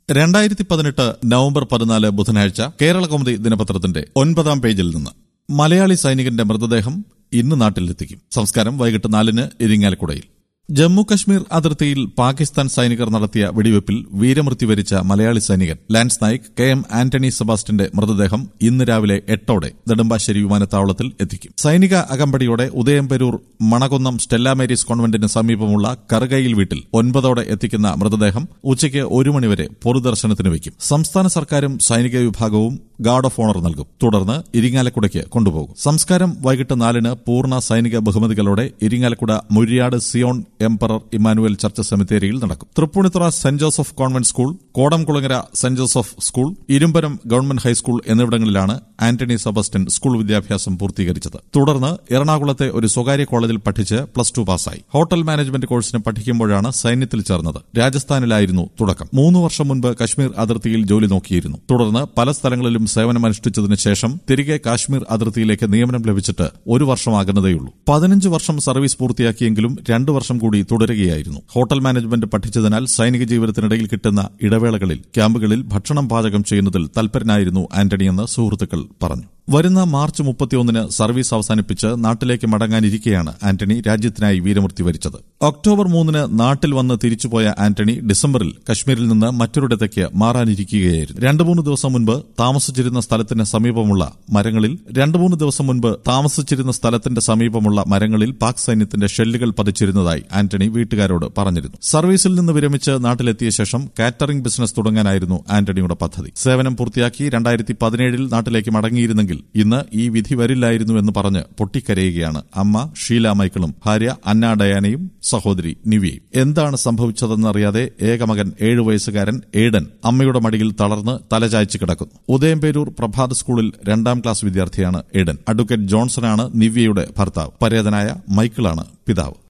രണ്ടായിരത്തി പതിനെട്ട് നവംബർ പതിനാല് ബുധനാഴ്ച കേരള കൗമുദി ദിനപത്രത്തിന്റെ ഒൻപതാം പേജിൽ നിന്ന് മലയാളി സൈനികന്റെ മൃതദേഹം ഇന്ന് നാട്ടിലെത്തിക്കും സംസ്കാരം വൈകിട്ട് നാലിന് ഇരിങ്ങാലക്കുടയിൽ ജമ്മു കശ്മീർ അതിർത്തിയിൽ പാകിസ്ഥാൻ സൈനികർ നടത്തിയ വെടിവെപ്പിൽ വീരമൃത്യു വരിച്ച മലയാളി സൈനികൻ lance Naik K M Antony സെബാസ്റ്റിന്റെ മൃതദേഹം ഇന്ന് രാവിലെ എട്ടോടെ നെടുമ്പാശ്ശേരി വിമാനത്താവളത്തിൽ എത്തിക്കും സൈനിക അകമ്പടിയോടെ ഉദയംപെരൂർ മണകുന്നം സ്റ്റെല്ല മേരീസ് കോൺവെന്റിന് സമീപമുള്ള കറുകയിൽ വീട്ടിൽ ഒൻപതോടെ എത്തിക്കുന്ന മൃതദേഹം ഉച്ചയ്ക്ക് ഒരു മണിവരെ പൊതുദർശനത്തിന് വയ്ക്കും സംസ്ഥാന സർക്കാരും സൈനിക വിഭാഗവും ഗാർഡ് ഓഫ് ഓണർ നൽകും തുടർന്ന് ഇരിങ്ങാലക്കുടയ്ക്ക് കൊണ്ടുപോകും സംസ്കാരം വൈകിട്ട് നാലിന് പൂർണ്ണ സൈനിക ബഹുമതികളോടെ Irinjalakuda Muriyad Zion emperor Emmanuel church സെമിത്തേരിയിൽ നടക്കും Tripunithura saint Joseph convent school Kodamkulangara saint Joseph school Irumbaram government high school എന്നിവിടങ്ങളിലാണ് ആന്റണി സെബസ്റ്റ്യൻ സ്കൂൾ വിദ്യാഭ്യാസം പൂർത്തീകരിച്ചത് തുടർന്ന് എറണാകുളത്തെ ഒരു സ്വകാര്യ കോളേജിൽ പഠിച്ച് പ്ലസ് ടു പാസ്സായി ഹോട്ടൽ മാനേജ്മെന്റ് കോഴ്സിന് പഠിക്കുമ്പോഴാണ് സൈന്യത്തിൽ ചേർന്നത് രാജസ്ഥാനിലായിരുന്നു തുടക്കം മൂന്ന് വർഷം മുൻപ് കശ്മീർ അതിർത്തിയിൽ ജോലി നോക്കിയിരുന്നു തുടർന്ന് പല സ്ഥലങ്ങളിലും സേവനമനുഷ്ഠിച്ചതിനു ശേഷം തിരികെ കാശ്മീർ അതിർത്തിയിലേക്ക് നിയമനം ലഭിച്ചിട്ട് ഒരു വർഷമാകുന്നതേയുള്ളൂ പതിനഞ്ച് വർഷം സർവീസ് പൂർത്തിയാക്കിയെങ്കിലും രണ്ടു വർഷം കൂടി തുടരുകയായിരുന്നു ഹോട്ടൽ മാനേജ്മെന്റ് പഠിച്ചതിനാൽ സൈനിക ജീവിതത്തിനിടയിൽ കിട്ടുന്ന ഇടവേളകളിൽ ക്യാമ്പുകളിൽ ഭക്ഷണം പാചകം ചെയ്യുന്നതിൽ തൽപരനായിരുന്നു ആന്റണിയെന്ന് സുഹൃത്തുക്കൾ പറഞ്ഞു വരുന്ന മാർച്ച് മുപ്പത്തിയൊന്നിന് സർവീസ് അവസാനിപ്പിച്ച് നാട്ടിലേക്ക് മടങ്ങാനിരിക്കെയാണ് ആന്റണി രാജ്യത്തിനായി വീരമൃത്യു വരിച്ചത് ഒക്ടോബർ മൂന്നിന് നാട്ടിൽ വന്ന് തിരിച്ചുപോയ ആന്റണി ഡിസംബറിൽ കശ്മീരിൽ നിന്ന് മറ്റൊരിടത്തേക്ക് മാറാനിരിക്കുകയായിരുന്നു രണ്ടു മൂന്ന് ദിവസം മുൻപ് താമസിച്ചിരുന്ന സ്ഥലത്തിന് സമീപമുള്ള മരങ്ങളിൽ രണ്ടു മൂന്ന് ദിവസം മുൻപ് താമസിച്ചിരുന്ന സ്ഥലത്തിന്റെ സമീപമുള്ള മരങ്ങളിൽ പാക് സൈന്യത്തിന്റെ ഷെല്ലുകൾ പതിച്ചിരുന്നതായി ആന്റണി വീട്ടുകാരോട് പറഞ്ഞിരുന്നു സർവീസിൽ നിന്ന് വിരമിച്ച് നാട്ടിലെത്തിയ ശേഷം കാറ്ററിംഗ് ബിസിനസ് തുടങ്ങാനായിരുന്നു ആന്റണിയുടെ പദ്ധതി സേവനം പൂർത്തിയാക്കി രണ്ടായിരത്തി പതിനേഴിൽ നാട്ടിലേക്ക് മടങ്ങിയിരുന്നെങ്കിൽ ഇന്ന് ഈ വിധി വരില്ലായിരുന്നു എന്ന് പറഞ്ഞ് പൊട്ടിക്കരയുകയാണ് അമ്മ ഷീല മൈക്കിളും ഭാര്യ അന്ന ഡയാനയും സഹോദരി നിവിയയും എന്താണ് സംഭവിച്ചതെന്നറിയാതെ ഏകമകൻ ഏഴു വയസ്സുകാരൻ ഏഡൻ അമ്മയുടെ മടിയിൽ തളർന്ന് തലചായ്ച്ച് കിടക്കുന്നു ഉദയംപേരൂർ പ്രഭാത് സ്കൂളിൽ രണ്ടാം ക്ലാസ് വിദ്യാർത്ഥിയാണ് ഏഡൻ അഡ്വക്കേറ്റ് ജോൺസണാണ് നിവ്യയുടെ ഭർത്താവ് പരേതനായ മൈക്കിളാണ് പിതാവ്